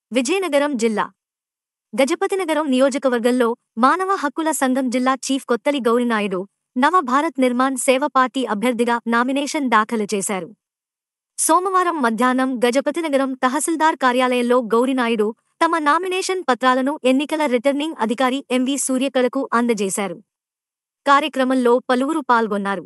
విజయనగరం జిల్లా గజపతినగరం నియోజకవర్గంలో మానవ హక్కుల సంఘం జిల్లా చీఫ్ కొత్తలి గౌరినాయుడు నవ భారత్ నిర్మాణ్ సేవ పార్టీ అభ్యర్థిగా నామినేషన్ దాఖలు చేశారు సోమవారం మధ్యాహ్నం గజపతినగరం తహసీల్దార్ కార్యాలయంలో గౌరినాయుడు తమ నామినేషన్ పత్రాలను ఎన్నికల రిటర్నింగ్ అధికారి ఎంవి సూర్యకళకు అందజేశారు కార్యక్రమంలో పలువురు పాల్గొన్నారు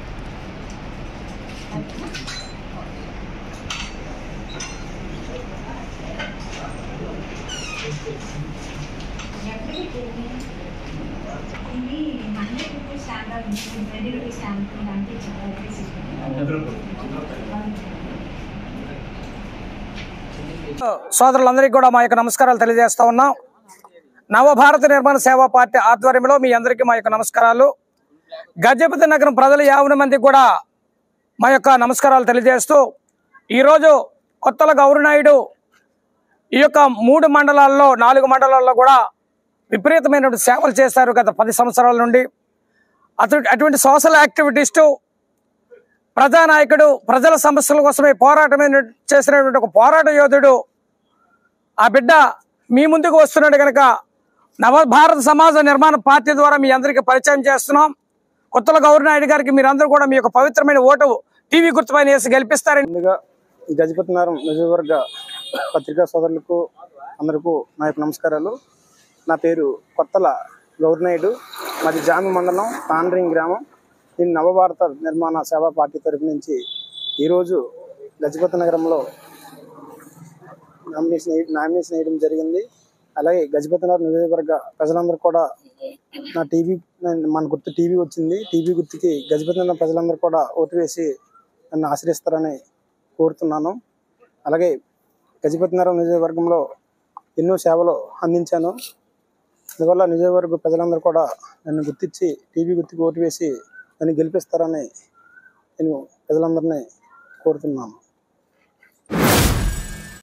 ఇది హండ్రెడ్ రూపీస్ స్టాండర్డ్ ఉంటుంది ట్వంటీ రూపీస్ స్టాండర్డ్ అంటే చాలా రూపీస్ సోదరులందరికీ కూడా మా యొక్క నమస్కారాలు తెలియజేస్తా ఉన్నాం నవభారత నిర్మాణ సేవా పార్టీ ఆధ్వర్యంలో మీ అందరికీ మా యొక్క నమస్కారాలు గజపతి నగరం ప్రజలు యాభై మందికి కూడా మా యొక్క నమస్కారాలు తెలియజేస్తూ ఈరోజు కొత్తల గౌరనాయుడు ఈ యొక్క మూడు మండలాల్లో నాలుగు మండలాల్లో కూడా విపరీతమైనటువంటి సేవలు చేశారు గత పది సంవత్సరాల నుండి అటు అటువంటి సోషల్ యాక్టివిటీస్టు ప్రజానాయకుడు ప్రజల సమస్యల కోసమే పోరాటమైన చేసినటువంటి ఒక పోరాట యోధుడు ఆ బిడ్డ మీ ముందుకు వస్తున్నాడు కనుక నవభారత సమాజ నిర్మాణ పార్టీ ద్వారా మీ అందరికీ పరిచయం చేస్తున్నాం కొత్తల గౌరనాయుడు గారికి మీరందరూ కూడా మీ యొక్క పవిత్రమైన ఓటు టీవీ గుర్తుపైన వేసి గెలిపిస్తారని ముందుగా గజపతి నగరం నియోజకవర్గ పత్రికా సోదరులకు అందరికీ నా యొక్క నమస్కారాలు నా పేరు కొత్తల గౌరనాయుడు మాది జామి మండలం తాండ్రింగ్ గ్రామం నేను నవభారత నిర్మాణ సేవా పార్టీ తరపు నుంచి ఈరోజు గజపతి నగరంలో నామినేషన్ వేయ- నామినేషన్ వేయడం జరిగింది అలాగే గజపతి నగర్ నియోజకవర్గ ప్రజలందరూ కూడా నా టీవీ మన గుర్తు టీవీ వచ్చింది టీవీ గుర్తుకి గజపతి నగరం ప్రజలందరూ కూడా ఓటు వేసి నన్ను ఆశ్రయిస్తారని కోరుతున్నాను అలాగే గజపతి నగరం నియోజకవర్గంలో ఎన్నో సేవలు అందించాను అందువల్ల నియోజకవర్గ ప్రజలందరూ కూడా నన్ను గుర్తించి టీవీ గుర్తుకి ఓటు వేసి నన్ను గెలిపిస్తారని నేను ప్రజలందరినీ కోరుతున్నాను